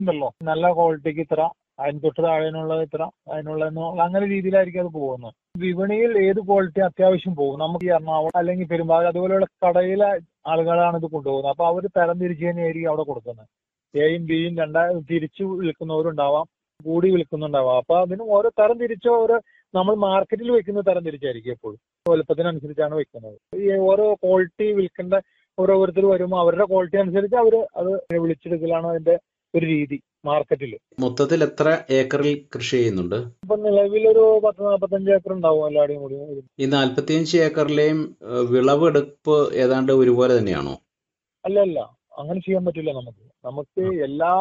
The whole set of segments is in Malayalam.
ഉണ്ടല്ലോ നല്ല ക്വാളിറ്റിക്ക് ഇത്ര അതിന് തൊട്ട് താഴെയുള്ള ഇത്ര അതിനുള്ള അങ്ങനെ രീതിയിലായിരിക്കും അത് പോകുന്നത് വിപണിയിൽ ഏത് ക്വാളിറ്റി അത്യാവശ്യം പോകും നമുക്ക് ഈ എറണാകുളം അല്ലെങ്കിൽ പെരുമ്പാവൂർ അതുപോലെയുള്ള കടയിലെ ആളുകളാണ് ഇത് കൊണ്ടുപോകുന്നത് അപ്പൊ അവർ തരം തിരിച്ചു തന്നെയായിരിക്കും അവിടെ കൊടുക്കുന്നത് എയും ബിയും രണ്ടാ തിരിച്ചു വിൽക്കുന്നവരുണ്ടാവാം കൂടി വിൽക്കുന്നുണ്ടാവാം അപ്പൊ അതിന് ഓരോ തരം തിരിച്ച ഓരോ നമ്മൾ മാർക്കറ്റിൽ വെക്കുന്ന തരം തിരിച്ചായിരിക്കും എപ്പോഴും വലുപ്പത്തിനനുസരിച്ചാണ് വെക്കുന്നത് ഈ ഓരോ ക്വാളിറ്റി വിൽക്കേണ്ട ഓരോരുത്തർ വരുമ്പോൾ അവരുടെ ക്വാളിറ്റി അനുസരിച്ച് അവർ അത് വിളിച്ചെടുക്കലാണ് അതിന്റെ ഒരു രീതി മാർക്കറ്റിൽ മൊത്തത്തിൽ എത്ര ഏക്കറിൽ കൃഷി ചെയ്യുന്നുണ്ട് ഇപ്പൊ നിലവിലൊരു പത്ത് നാൽപ്പത്തഞ്ച് ഏക്കർ ഉണ്ടാവും എല്ലാവരുടെയും കൂടി ഈ നാൽപ്പത്തിയഞ്ച് ഏക്കറിലെയും ഏഹ്, വിളവെടുപ്പ് ഏതാണ്ട് ഒരുപോലെ തന്നെയാണോ അല്ല അല്ല അങ്ങനെ ചെയ്യാൻ പറ്റില്ല നമുക്ക് നമുക്ക് എല്ലാ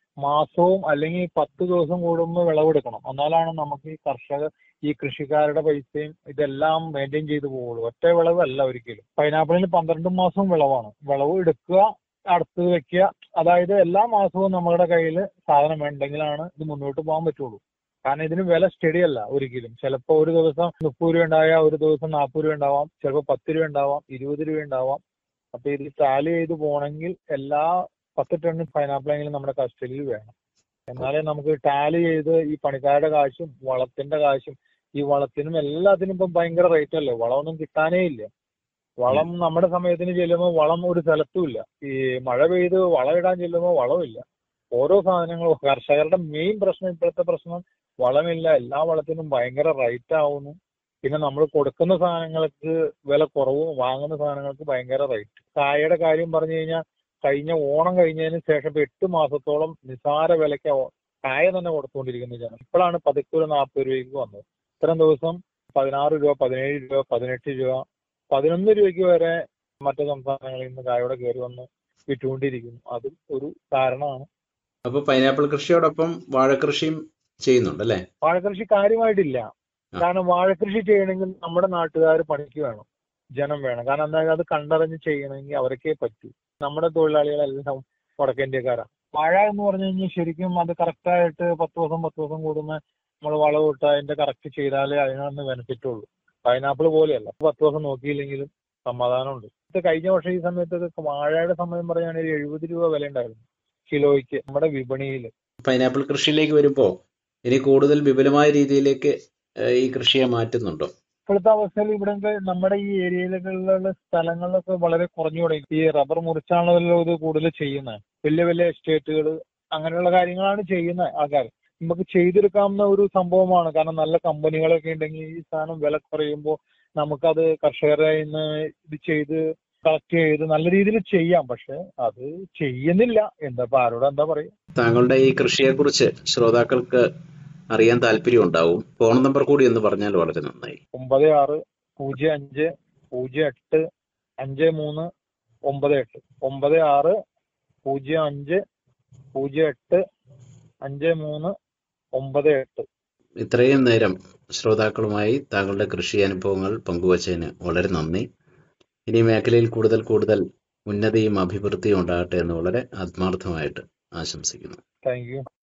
മാസവും അല്ലെങ്കിൽ പത്ത് ദിവസം കൂടുമ്പോൾ വിളവെടുക്കണം എന്നാലാണ് നമുക്ക് ഈ കർഷക ഈ കൃഷിക്കാരുടെ പൈസയും ഇതെല്ലാം മെയിൻറ്റെയിൻ ചെയ്ത് പോകുള്ളൂ ഒറ്റ വിളവല്ല ഒരിക്കലും പൈനാപ്പിളിന് പന്ത്രണ്ട് മാസം വിളവാണ് വിളവ് എടുക്കുക അടുത്ത് വെക്കുക അതായത് എല്ലാ മാസവും നമ്മുടെ കയ്യിൽ സാധനം ഉണ്ടെങ്കിലാണ് ഇത് മുന്നോട്ട് പോകാൻ പറ്റുള്ളൂ കാരണം ഇതിന് വില സ്റ്റഡി അല്ല ഒരിക്കലും ചിലപ്പോൾ ഒരു ദിവസം മുപ്പത് രൂപ ഉണ്ടായാൽ ഒരു ദിവസം നാൽപ്പത് രൂപ ഉണ്ടാവാം ചിലപ്പോൾ പത്ത് രൂപ ഉണ്ടാവാം ഇരുപത് രൂപ ഉണ്ടാവാം അപ്പൊ ഇത് ടാലി ചെയ്ത് പോകണമെങ്കിൽ എല്ലാ പത്ത് ടൺ പൈനാപ്പിളെങ്കിലും നമ്മുടെ കസ്റ്റഡിയിൽ വേണം എന്നാലേ നമുക്ക് ടാലി ചെയ്ത് ഈ പണിക്കാരുടെ കാശും വളത്തിന്റെ കാശും ഈ വളത്തിനും എല്ലാത്തിനും ഇപ്പം ഭയങ്കര റേറ്റ് അല്ലേ വളമൊന്നും കിട്ടാനേ ഇല്ല വളം നമ്മുടെ സമയത്തിന് ചെല്ലുമ്പോൾ വളം ഒരു സ്ഥലത്തും ഇല്ല ഈ മഴ പെയ്ത് വളം ഇടാൻ ചെല്ലുമ്പോൾ വളമില്ല ഓരോ സാധനങ്ങളും കർഷകരുടെ മെയിൻ പ്രശ്നം ഇപ്പോഴത്തെ പ്രശ്നം വളമില്ല എല്ലാ വളത്തിനും ഭയങ്കര റേറ്റ് ആവുന്നു പിന്നെ നമ്മൾ കൊടുക്കുന്ന സാധനങ്ങൾക്ക് വില കുറവും വാങ്ങുന്ന സാധനങ്ങൾക്ക് ഭയങ്കര റേറ്റ് കായയുടെ കാര്യം പറഞ്ഞു കഴിഞ്ഞാൽ കഴിഞ്ഞ ഓണം കഴിഞ്ഞതിന് ശേഷം ഇപ്പൊ എട്ട് മാസത്തോളം നിസാര വിലയ്ക്ക് ഓ- കായ തന്നെ കൊടുത്തുകൊണ്ടിരിക്കുന്ന ജനം ഇപ്പോഴാണ് പതുക്കെ ഒരു നാൽപ്പത് രൂപയ്ക്ക് വന്നത് ഇത്രയും ദിവസം പതിനാറ് രൂപ പതിനേഴ് രൂപ പതിനെട്ട് രൂപ പതിനൊന്ന് രൂപയ്ക്ക് വരെ മറ്റു സംസ്ഥാനങ്ങളിൽ നിന്ന് കായോടെ കയറി വന്ന് വിറ്റുകൊണ്ടിരിക്കുന്നു അതും ഒരു കാരണമാണ് അപ്പൊ പൈനാപ്പിൾ കൃഷിയോടൊപ്പം വാഴക്കൃഷിയും ചെയ്യുന്നുണ്ട് അല്ലേ വാഴകൃഷി കാര്യമായിട്ടില്ല കാരണം വാഴകൃഷി ചെയ്യണമെങ്കിൽ നമ്മുടെ നാട്ടുകാർ പണിക്ക് വേണം ജനം വേണം കാരണം എന്താ അത് കണ്ടറിഞ്ഞ് ചെയ്യണമെങ്കിൽ അവർക്കേ പറ്റൂ നമ്മുടെ തൊഴിലാളികളെല്ലാം വടക്കേന്ത്യക്കാരാണ് വാഴ എന്ന് പറഞ്ഞു കഴിഞ്ഞാൽ ശരിക്കും അത് കറക്റ്റായിട്ട് പത്ത് ദിവസം പത്ത് ദിവസം കൂടുന്ന നമ്മൾ വളമിട്ട് അതിന്റെ കറക്റ്റ് ചെയ്താലേ അതിനൊന്ന് ബെനിഫിറ്റ് ഉള്ളൂ പൈനാപ്പിൾ പോലെയല്ല പത്ത് ദിവസം നോക്കിയില്ലെങ്കിലും സമാധാനമുണ്ട് ഇത് കഴിഞ്ഞ വർഷം ഈ സമയത്തൊക്കെ വാഴയുടെ സമയം പറയുകയാണെങ്കിൽ എഴുപത് രൂപ വില ഉണ്ടായിരുന്നു കിലോയ്ക്ക് നമ്മുടെ വിപണിയിൽ പൈനാപ്പിൾ കൃഷിയിലേക്ക് വരുമ്പോ ഇനി കൂടുതൽ വിപുലമായ രീതിയിലേക്ക് ഏഹ്, ഈ കൃഷിയെ മാറ്റുന്നുണ്ടോ ഇപ്പോഴത്തെ അവസ്ഥയിൽ ഇവിടെ നമ്മുടെ ഈ ഏരിയയിലുള്ള സ്ഥലങ്ങളിലൊക്കെ വളരെ കുറഞ്ഞു തുടങ്ങി ഈ റബ്ബർ മുറിച്ചാണല്ലോ ഇത് കൂടുതൽ ചെയ്യുന്നത് വലിയ വലിയ എസ്റ്റേറ്റുകൾ അങ്ങനെയുള്ള കാര്യങ്ങളാണ് ചെയ്യുന്നത് ആൾക്കാർ നമുക്ക് ചെയ്തെടുക്കാവുന്ന ഒരു സംഭവമാണ് കാരണം നല്ല കമ്പനികളൊക്കെ ഉണ്ടെങ്കിൽ ഈ സാധനം വില കുറയുമ്പോൾ നമുക്കത് കർഷകരെ ഇന്ന് ഇത് ചെയ്ത് കളക്ട് ചെയ്ത് നല്ല രീതിയിൽ ചെയ്യാം പക്ഷെ അത് ചെയ്യുന്നില്ല എന്താ ഇപ്പൊ ആരോട് എന്താ പറയുക താങ്കളുടെ ഈ കൃഷിയെക്കുറിച്ച് ശ്രോതാക്കൾക്ക് അറിയാൻ താല്പര്യം ഉണ്ടാവും ഫോൺ നമ്പർ കൂടി എന്ന് പറഞ്ഞാൽ വളരെ നന്നായി ഒമ്പത് ആറ് പൂജ്യം അഞ്ച് പൂജ്യം എട്ട് അഞ്ച് മൂന്ന് ഒമ്പത് എട്ട് ഒമ്പത് ആറ് പൂജ്യം അഞ്ച് പൂജ്യം എട്ട് അഞ്ച് മൂന്ന് ഒമ്പത് എട്ട് ഇത്രയും നേരം ശ്രോതാക്കളുമായി താങ്കളുടെ കൃഷി അനുഭവങ്ങൾ പങ്കുവച്ചതിന് വളരെ നന്ദി ഇനി മേഖലയിൽ കൂടുതൽ കൂടുതൽ ഉന്നതിയും അഭിവൃദ്ധിയും ഉണ്ടാകട്ടെ എന്ന് വളരെ ആത്മാർത്ഥമായിട്ട് ആശംസിക്കുന്നു താങ്ക് യു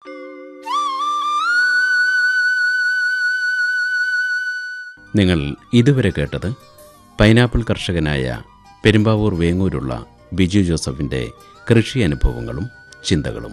നിങ്ങൾ ഇതുവരെ കേട്ടത് പൈനാപ്പിൾ കർഷകനായ പെരുമ്പാവൂർ വേങ്ങൂരുള്ള ബിജു ജോസഫിൻ്റെ കൃഷി അനുഭവങ്ങളും ചിന്തകളും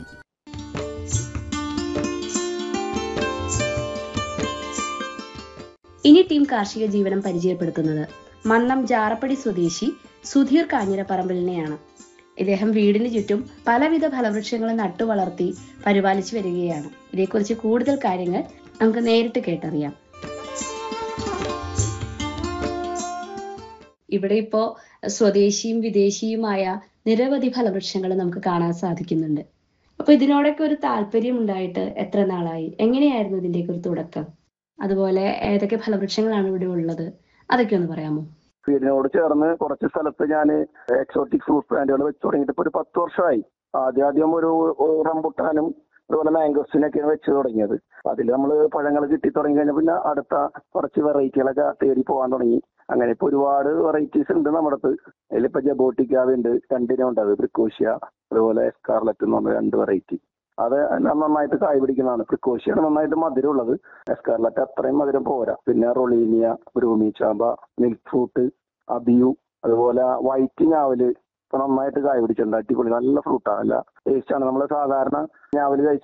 ഇനി ടീം കാർഷിക ജീവനം പരിചയപ്പെടുത്തുന്നത് മന്നം ജാറപ്പടി സ്വദേശി സുധീർ കാഞ്ഞിരപ്പറമ്പലിനെയാണ് ഇദ്ദേഹം വീടിന് ചുറ്റും പലവിധ ഫലവൃക്ഷങ്ങൾ നട്ടുവളർത്തി പരിപാലിച്ചു വരികയാണ് ഇതേക്കുറിച്ച് കൂടുതൽ കാര്യങ്ങൾ നമുക്ക് നേരിട്ട് കേട്ടറിയാം ഇവിടെ ഇപ്പോ സ്വദേശിയും വിദേശിയുമായ നിരവധി ഫലവൃക്ഷങ്ങൾ നമുക്ക് കാണാൻ സാധിക്കുന്നുണ്ട് അപ്പൊ ഇതിനോടൊക്കെ ഒരു താല്പര്യം ഉണ്ടായിട്ട് എത്ര നാളായി എങ്ങനെയായിരുന്നു ഇതിന്റെയൊക്കെ ഒരു തുടക്കം അതുപോലെ ഏതൊക്കെ ഫലവൃക്ഷങ്ങളാണ് ഇവിടെ ഉള്ളത് അതൊക്കെ ഒന്ന് പറയാമോ വീടിനോട് ചേർന്ന് കുറച്ച് സ്ഥലത്ത് ഞാൻ എക്സോട്ടിക് ഫ്രൂട്ട് പ്ലാന്റുകൾ വെച്ച് തുടങ്ങിയിട്ട് ഇപ്പൊ ഒരു പത്ത് വർഷമായി ആദ്യം ആദ്യം ഒരു ഒരു റംബുട്ടാനും അതുപോലെ മാംഗോസിനൊക്കെയാണ് വെച്ച് തുടങ്ങിയത് അതിൽ നമ്മൾ പഴങ്ങൾ കിട്ടി തുടങ്ങി കഴിഞ്ഞാൽ പിന്നെ അടുത്ത കുറച്ച് വെറൈറ്റികളൊക്കെ തേടി പോകാൻ തുടങ്ങി അങ്ങനെ ഇപ്പൊ ഒരുപാട് വെറൈറ്റീസ് ഉണ്ട് നമ്മുടെ അടുത്ത് അതിലിപ്പോ ജബോട്ടിക്കാവ് ഉണ്ട് രണ്ടിനും ഉണ്ട് അത് ബ്രിക്കോഷ്യ അതുപോലെ എസ്കാർലറ്റ് എന്ന് പറഞ്ഞ രണ്ട് വെറൈറ്റി അത് നന്നായിട്ട് കായ് പിടിക്കുന്നതാണ് പ്രിക്കോഷ്യാണ് നന്നായിട്ട് മധുരമുള്ളത് എസ്കാർലറ്റ് അത്രയും മധുരം പോരാ പിന്നെ റൊളീനിയ ബ്രൂമി ചാമ്പ മിൽക്ക് ഫ്രൂട്ട് അബിയു അതുപോലെ വൈറ്റ് ഞാവല് ഇപ്പൊ നന്നായിട്ട് കായ പിടിച്ചിട്ടുണ്ട് അടിപൊളി നല്ല ഫ്രൂട്ടാണ് നല്ല ടേസ്റ്റ് ആണ് നമ്മൾ സാധാരണ ഞാവല് കഴിച്ച